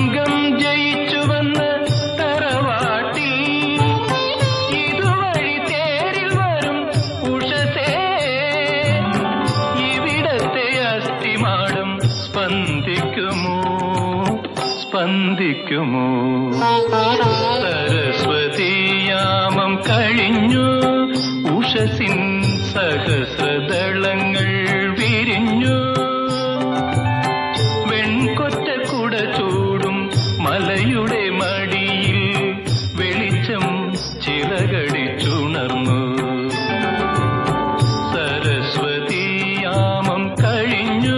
അംഗം ജയിച്ചു വന്ന് തറവാട്ടിൽ ഇതുവഴി തേരിൽ വരും ഉഷസേ ഇവിടത്തെ അസ്ഥിമാടം സ്പന്ദിക്കുമോ സ്പന്ദിക്കുമോ സരസ്വതിയാമം കഴിഞ്ഞു ഉഷസിൻ സഹസ്രദളങ്ങൾ വിരിഞ്ഞു വെൺകൊറ്റ കുട ചൂടും മലയുടെ മടിയിൽ വെളിച്ചം ചിറകടിച്ചുണർന്നു സരസ്വതിയാമം കഴിഞ്ഞു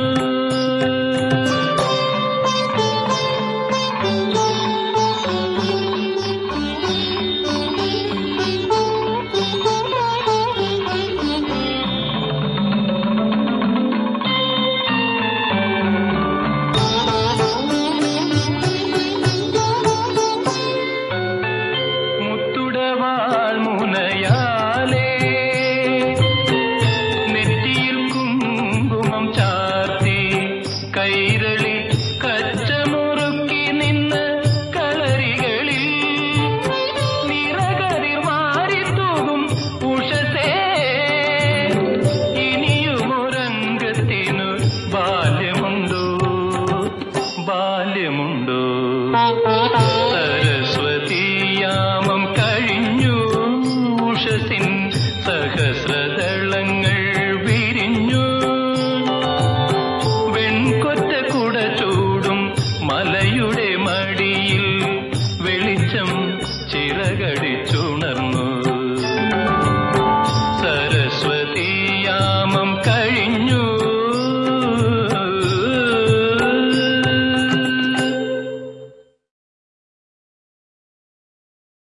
മുത്തുടവാൾ മുനയാലേ നെറ്റിയിൽ കുങ്കുമം ചാർത്തി കൈരളി കച്ചമുറുക്കി നിന്ന് കളരികളിൽ നിറകതിർ മാറിത്തൂകും ഉഷസേ ഇനിയുമൊരംഗത്തിനു ബാല്യമുണ്ടോ ബാല്യമുണ്ടോ